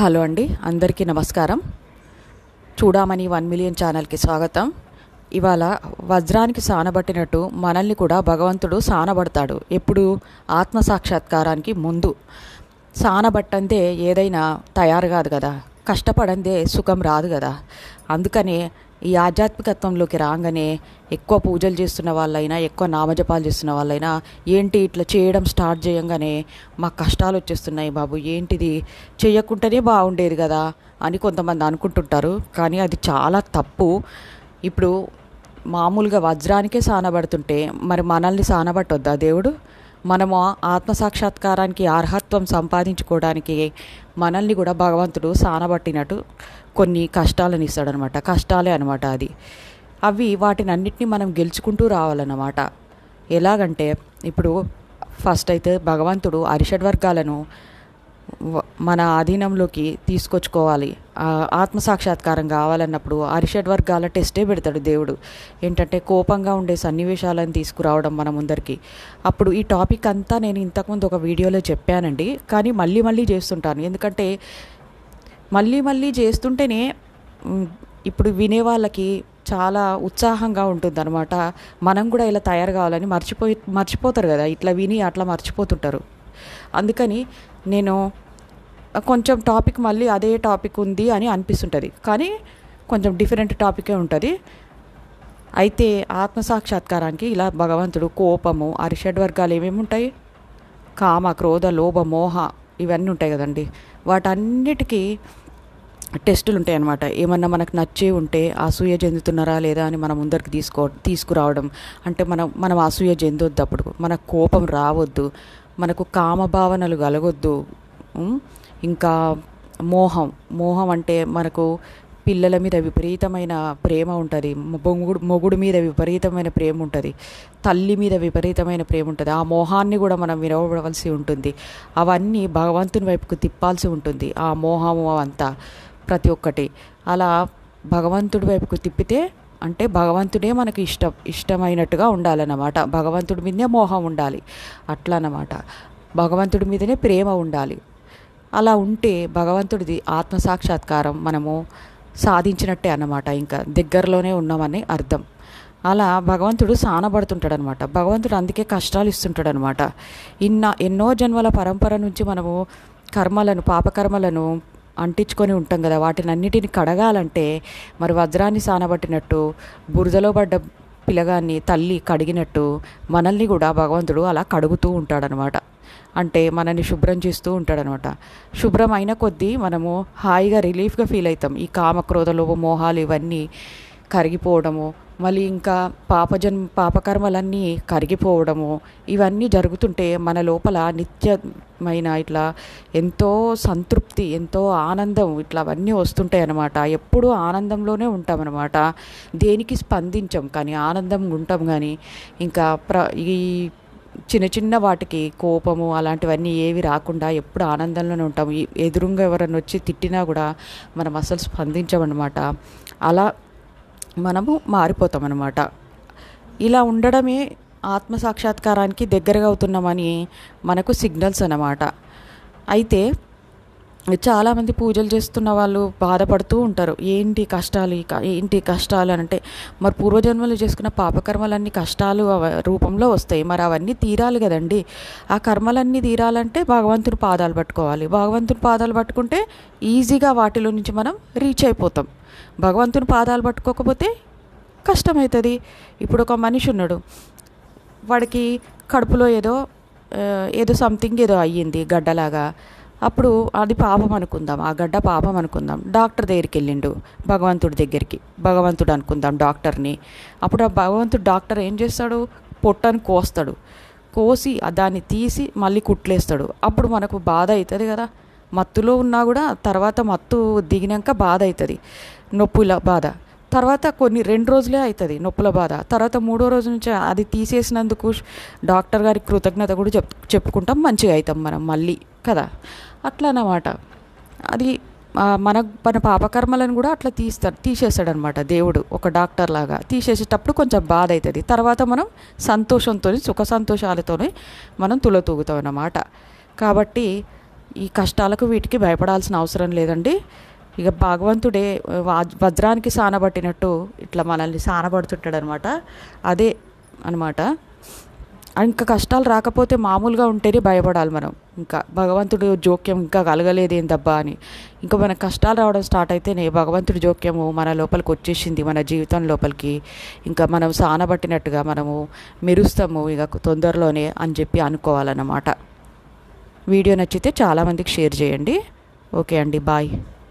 Hello అండి అందరికీ నమస్కారం చూడమని వన్ మిలియన్ ఛానల్కి స్వాగతం ఇవాళ వజ్రానికి సానబట్టినట్టు మనల్ని కూడా భగవంతుడు సానబడతాడు ఎప్పుడు ఆత్మ సాక్షాత్కారానికి ముందు సానబట్టందే ఏదైనా తయారు కాదు కదా కష్టపడందే సుఖం రాదు కదా అందుకనే ఈ ఆధ్యాత్మికత్వంలోకి రాగానే ఎక్కువ పూజలు చేస్తున్న వాళ్ళైనా ఎక్కువ నామజపాలు చేస్తున్న వాళ్ళైనా ఏంటి ఇట్లా చేయడం స్టార్ట్ చేయంగానే మాకు కష్టాలు వచ్చేస్తున్నాయి బాబు ఏంటిది చేయకుంటేనే బాగుండేది కదా అని కొంతమంది అనుకుంటుంటారు కానీ అది చాలా తప్పు ఇప్పుడు మామూలుగా వజ్రానికే సానబడుతుంటే మరి మనల్ని సానబట్టొద్దా దేవుడు మనము ఆత్మసాక్షాత్కారానికి అర్హత్వం సంపాదించుకోవడానికి మనల్ని కూడా భగవంతుడు సానబట్టినట్టు కొన్ని కష్టాలను ఇస్తాడనమాట కష్టాలే అనమాట అది అవి వాటిని అన్నిటిని మనం గెలుచుకుంటూ రావాలన్నమాట ఎలాగంటే ఇప్పుడు ఫస్ట్ అయితే భగవంతుడు అరిషడ్ వర్గాలను వ- మన ఆధీనంలోకి తీసుకొచ్చుకోవాలి ఆ ఆత్మసాక్షాత్కారం కావాలన్నప్పుడు అరిషడ్ వర్గాల టెస్టే పెడతాడు దేవుడు ఏంటంటే కోపంగా ఉండే సన్నివేశాలను తీసుకురావడం మన ముందరికి అప్పుడు ఈ టాపిక్ అంతా నేను ఇంతకుముందు ఒక వీడియోలో చెప్పానండి కానీ మళ్ళీ మళ్ళీ చేస్తుంటాను ఎందుకంటే మళ్ళీ మళ్ళీ చేస్తుంటేనే మ్, ఇప్పుడు వినే వాళ్ళకి చాలా ఉత్సాహంగా ఉంటుందన్నమాట మనం కూడా ఇలా తయారు కావాలని మర్చిపోయి మర్చిపోతారు కదా ఇట్లా విని అట్లా మర్చిపోతుంటారు అందుకని నేను కొంచెం టాపిక్ మళ్ళీ అదే టాపిక్ ఉంది అని అనిపిస్తుంటుంది కానీ కొంచెం డిఫరెంట్ టాపికే ఉంటుంది అయితే ఆత్మసాక్షాత్కారానికి ఇలా భగవంతుడు కోపము అరిషడ్ వర్గాలు ఏమేమి ఉంటాయి కామ క్రోధ లోభ మోహ ఇవన్నీ ఉంటాయి కదండి వాటన్నిటికీ టెస్టులు ఉంటాయి అన్నమాట ఏమన్నా మనకు నచ్చే ఉంటే అసూయ చెందుతున్నారా లేదా అని మన ముందరికి తీసుకో తీసుకురావడం అంటే మనం మనం అసూయ చెందొద్దు అప్పుడు మనకు కోపం రావద్దు మనకు కామభావనలు కలగొద్దు ఉం? ఇంకా మోహం మోహం అంటే మనకు పిల్లల మీద విపరీతమైన ప్రేమ ఉంటుంది మొగుడు మొగుడు మీద విపరీతమైన ప్రేమ ఉంటుంది తల్లి మీద విపరీతమైన ప్రేమ ఉంటుంది ఆ మోహాన్ని కూడా మనం విరవడవలసి ఉంటుంది అవన్నీ భగవంతుని వైపుకు తిప్పాల్సి ఉంటుంది ఆ మోహము అవంతా ప్రతి ఒక్కటి అలా భగవంతుడి వైపుకు తిప్పితే అంటే భగవంతుడే మనకు ఇష్టం ఇష్టమైనట్టుగా ఉండాలన్నమాట భగవంతుడి మీదనే మోహం ఉండాలి అట్లా అన్నమాట భగవంతుడి మీదనే ప్రేమ ఉండాలి అలా ఉంటే భగవంతుడిది ఆత్మసాక్షాత్కారం మనము సాధించినట్టే అన్నమాట ఇంకా దగ్గరలోనే ఉన్నామని అర్థం అలా భగవంతుడు సానబడుతుంటాడు అనమాట భగవంతుడు అందుకే కష్టాలు ఇస్తుంటాడు అనమాట ఇన్న ఎన్నో జన్మల పరంపర నుంచి మనము కర్మలను పాపకర్మలను అంటించుకొని ఉంటాం కదా వాటిని అన్నిటిని కడగాలంటే మరి వజ్రాన్ని సానబట్టినట్టు బురదలో పడ్డ పిల్లగాన్ని తల్లి కడిగినట్టు మనల్ని కూడా భగవంతుడు అలా కడుగుతూ ఉంటాడనమాట అంటే మనల్ని శుభ్రం చేస్తూ ఉంటాడనమాట శుభ్రం అయిన కొద్దీ మనము హాయిగా రిలీఫ్గా ఫీల్ అవుతాం ఈ కామ క్రోధ లోభ మోహాలు ఇవన్నీ కరిగిపోవడము మళ్ళీ ఇంకా పాపజన్ పాపకర్మలన్నీ కరిగిపోవడము ఇవన్నీ జరుగుతుంటే మన లోపల నిత్యమైన ఇట్లా ఎంతో సంతృప్తి ఎంతో ఆనందం ఇట్లా అవన్నీ వస్తుంటాయి అన్నమాట ఎప్పుడూ ఆనందంలోనే ఉంటామన్నమాట దేనికి స్పందించం కానీ ఆనందం ఉంటాం కానీ ఇంకా ప్ర ఈ చిన్న చిన్న వాటికి కోపము అలాంటివన్నీ ఏవి రాకుండా ఎప్పుడు ఆనందంలోనే ఉంటాము ఈ ఎదురుగా ఎవరైనా వచ్చి తిట్టినా కూడా మనం అసలు స్పందించమన్నమాట అలా మనము మారిపోతాం అన్నమాట ఇలా ఉండడమే ఆత్మ సాక్షాత్కారానికి దగ్గరగా అవుతున్నామని మనకు సిగ్నల్స్ అన్నమాట అయితే చాలామంది పూజలు చేస్తున్న వాళ్ళు బాధపడుతూ ఉంటారు ఏంటి కష్టాలు ఈ క- ఏంటి కష్టాలు అని అంటే మరి పూర్వజన్మలు చేసుకున్న పాపకర్మలన్నీ కష్టాలు అవ- రూపంలో వస్తాయి మరి అవన్నీ తీరాలి కదండి ఆ కర్మలన్నీ తీరాలంటే భగవంతుని పాదాలు పట్టుకోవాలి భగవంతుని పాదాలు పట్టుకుంటే ఈజీగా వాటిలో నుంచి మనం రీచ్ అయిపోతాం భగవంతుని పాదాలు పట్టుకోకపోతే కష్టమవుతుంది ఇప్పుడు ఒక మనిషి ఉన్నాడు వాడికి కడుపులో ఏదో ఆ, ఏదో సంథింగ్ ఏదో అయ్యింది గడ్డలాగా అప్పుడు అది పాపం అనుకుందాం ఆ గడ్డ పాపం అనుకుందాం డాక్టర్ దగ్గరికి వెళ్ళిండు భగవంతుడి దగ్గరికి భగవంతుడు అనుకుందాం డాక్టర్ని అప్పుడు ఆ భగవంతుడు డాక్టర్ ఏం చేస్తాడు పొట్టని కోస్తాడు కోసి ఆ దాన్ని తీసి మళ్ళీ కుట్లేస్తాడు అప్పుడు మనకు బాధ అవుతుంది కదా మత్తులో ఉన్నా కూడా తర్వాత మత్తు దిగినాక బాధ అవుతుంది నొప్పుల బాధ తర్వాత కొన్ని రెండు రోజులే అవుతుంది నొప్పుల బాధ తర్వాత మూడో రోజు నుంచి అది తీసేసినందుకు డాక్టర్ గారికి కృతజ్ఞత కూడా చెప్ చెప్పుకుంటాం మంచిగా అవుతాం మనం మళ్ళీ కదా అట్లా అన్నమాట అది ఆ, మన మన పాపకర్మలను కూడా అట్లా తీస్తాడు తీసేస్తాడనమాట దేవుడు ఒక డాక్టర్ లాగా తీసేసేటప్పుడు కొంచెం బాధ అవుతుంది తర్వాత మనం సంతోషంతో సుఖ సంతోషాలతోనే మనం తులతూగుతాం అన్నమాట కాబట్టి ఈ కష్టాలకు వీటికి భయపడాల్సిన అవసరం లేదండి ఇక భగవంతుడే వా- వజ్రానికి సానబట్టినట్టు ఇట్లా మనల్ని సానబడుతుంటాడు అనమాట అదే అనమాట ఇంకా కష్టాలు రాకపోతే మామూలుగా ఉంటేనే భయపడాలి మనం ఇంకా భగవంతుడు జోక్యం ఇంకా కలగలేదు ఏందబ్బా అని ఇంకా మనకు కష్టాలు రావడం స్టార్ట్ అయితేనే భగవంతుడి జోక్యము మన లోపలికి వచ్చేసింది మన జీవితం లోపలికి ఇంకా మనం సానబట్టినట్టుగా మనము మెరుస్తాము ఇక తొందరలోనే అని చెప్పి అనుకోవాలన్నమాట వీడియో నచ్చితే చాలామందికి షేర్ చేయండి ఓకే అండి బాయ్